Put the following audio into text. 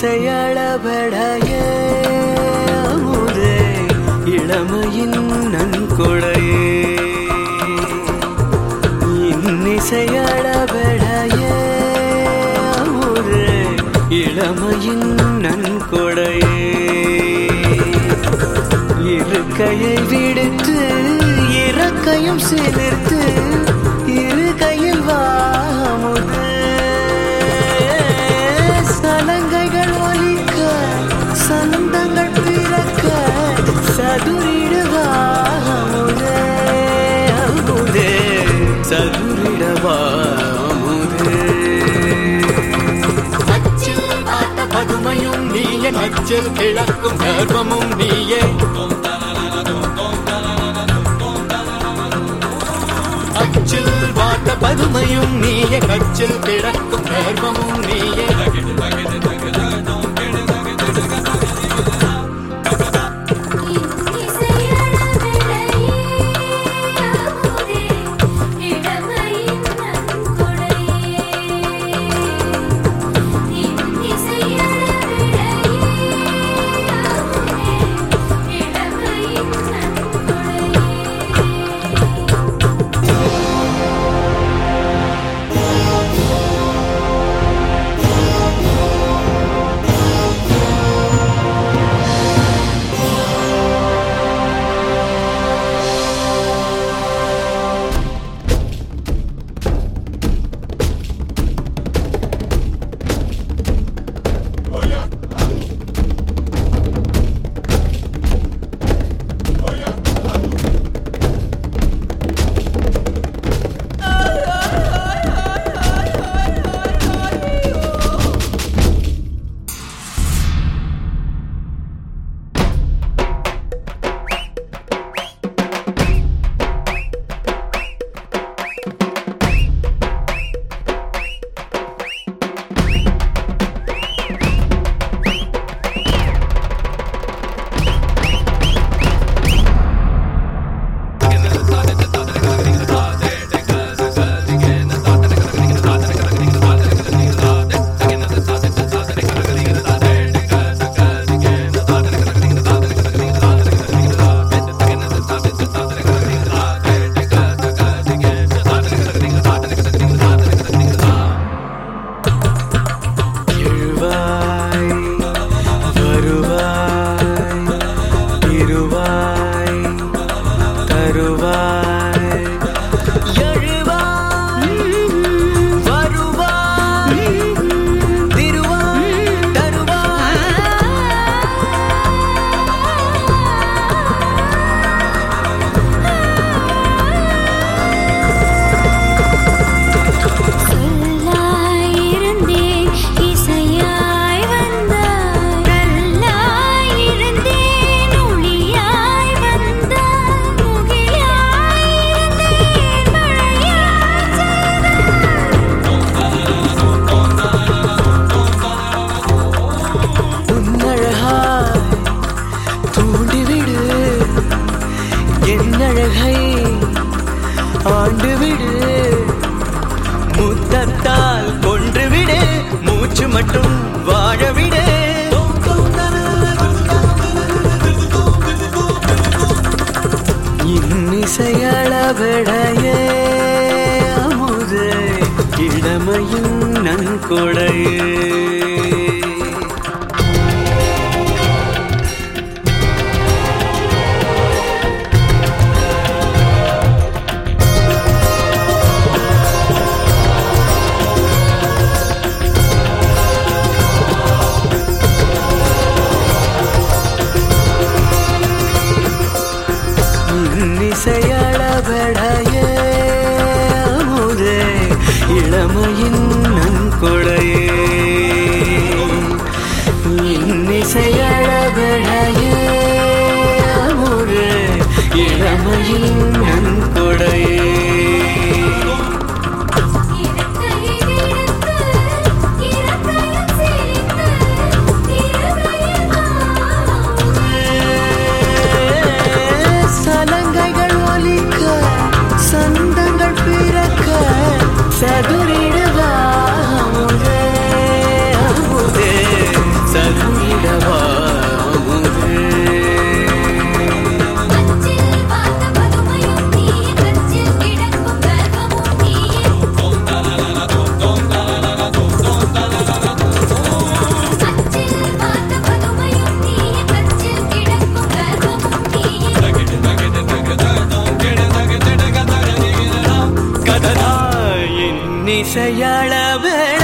இன்னிசையளபடைய அமுதே இளமையின் நன்கொடையே இன்னிசையளபடைய அமுதே இளமையின் நன்கொடையே இருக்கையை விடுத்து இறக்கையும் சேர்த்து இரு கையில் வாமுது சலங்கைகள் ஒலிக்க சந்தங்கள் பிறக்க சதுரிடுவாமுதே அமுதே சதுரிடவாமுதே அச்சில் பார்த்த பதுமையும் நீயே அச்சில் கிழக்கும் கர்வமும் நீயே அச்சில் பார்த்த பதுமையும் நீயே கச்சில் கிழக்கும் கர்வமும் நீயே எழுவாய் வருவாய் திருவாய் தருவாய் எழுவாய் வருவாய் திருவாய் தருவாய் சொல்லாயிருந்தேன் இசையாய் வந்தாய் கல்லாயிருந்தேன் ஒளியாய் வந்தாய் முகிலாயிருந்தேன் மழையாய் உன்னழகாய் தூண்டிவிடு என்னழகை ஆண்டுவிடு முத்தத்தால் கொன்றுவிடு மூச்சு மட்டும் வாழவிடு இன்னிசையளவிடைய அமுதே இளமையின் நன்கொடையே இன்னிசையளபடைய அமுதே இளமையின் நன்கொடையே இன்னிசையளபடைய அமுதே இளமையின் நன்கொடையே சலங்கைகள் ஒலிக்க சந்தங்கள் பிறக்க சதுரிடுவாமுதே அமுதே இசையாள வேணும்